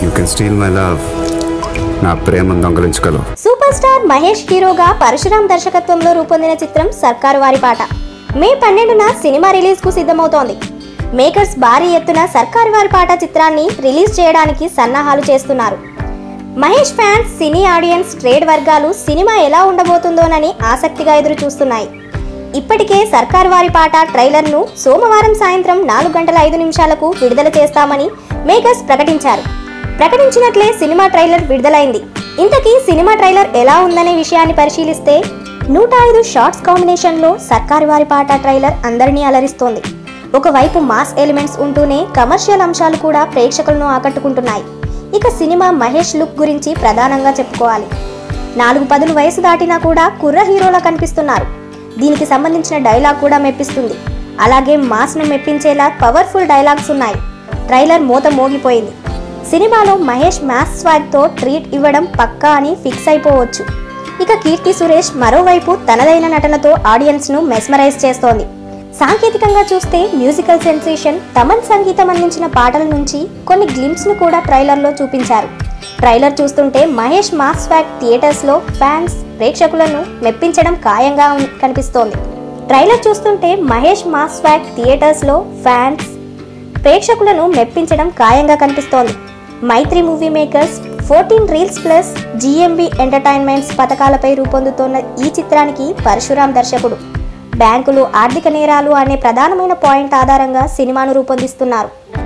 you can steal my love నా ప్రేమను దొంగలించగలవు super star Mahesh హీరోగా పరశురామ్ దర్శకత్వంలో రూపొందిన చిత్రం సర్కారు వారి పాట మే పన్నెండున సినిమా రిలీజ్ కు సిద్ధమవుతోంది మేకర్స్ భారీ ఎత్తున సర్కారు వారి పాట చిత్రాన్ని రిలీజ్ చేయడానికి సన్నాహాలు చేస్తున్నారు Mahesh fans cine audience trade వర్గాలు సినిమా ఎలా ఉండబోతుందోనని ఆసక్తిగా ఎదురు చూస్తున్నాయి ఇప్పటికే సర్కారు వారి పాట ట్రైలర్ను సోమవారం సాయంత్రం నాలుగు గంటల ఐదు నిమిషాలకు విడుదల చేస్తామని మేకర్స్ ప్రకటించారు ప్రకటించినట్లే సినిమా ట్రైలర్ విడుదలైంది ఇంతకీ సినిమా ట్రైలర్ ఎలా ఉందనే విషయాన్ని పరిశీలిస్తే నూట ఐదు షార్ట్స్ కాంబినేషన్లో సర్కారు వారి పాట ట్రైలర్ అందరినీ అలరిస్తోంది ఒకవైపు మాస్ ఎలిమెంట్స్ ఉంటూనే కమర్షియల్ అంశాలు కూడా ప్రేక్షకులను ఆకట్టుకుంటున్నాయి ఇక సినిమా మహేష్ లుక్ గురించి ప్రధానంగా చెప్పుకోవాలి నాలుగు పదులు వయసు దాటినా కూడా కుర్ర హీరోలా కనిపిస్తున్నారు దీనికి సంబంధించిన డైలాగ్ కూడా మెప్పిస్తుంది అలాగే మాస్ను మెప్పించేలా పవర్ఫుల్ డైలాగ్స్ ఉన్నాయి ట్రైలర్ మూత మోగిపోయింది సినిమాలో మహేష్ మ్యాథ్స్ స్వాగ్తో ట్రీట్ ఇవ్వడం పక్కా అని ఫిక్స్ అయిపోవచ్చు ఇక కీర్తి సురేష్ మరోవైపు తనదైన నటనతో ఆడియన్స్ను మెస్మరైజ్ చేస్తోంది సాంకేతికంగా చూస్తే మ్యూజికల్ సెన్సేషన్ తమన్ సంగీతం అందించిన పాటల నుంచి కొన్ని గ్లిమ్స్ను కూడా ట్రైలర్లో చూపించారు ట్రైలర్ చూస్తుంటే మహేష్ మాస్ ఫ్యాక్ థియేటర్స్లో ఫ్యాన్స్ ప్రేక్షకులను మెప్పించడం ఖాయంగా ఉన్- కనిపిస్తోంది ట్రైలర్ చూస్తుంటే మహేష్ మాస్ ఫ్యాక్ థియేటర్స్లో ఫ్యాన్స్ ప్రేక్షకులను మెప్పించడం ఖాయంగా కనిపిస్తోంది Mythri movie makers fourteen reels plus GMB entertainments పథకాలపై రూపొందుతోన్న ఈ చిత్రానికి పరశురామ్ దర్శకుడు బ్యాంకులు ఆర్థిక నేరాలు అనే ప్రధానమైన పాయింట్ ఆధారంగా సినిమాను రూపొందిస్తున్నారు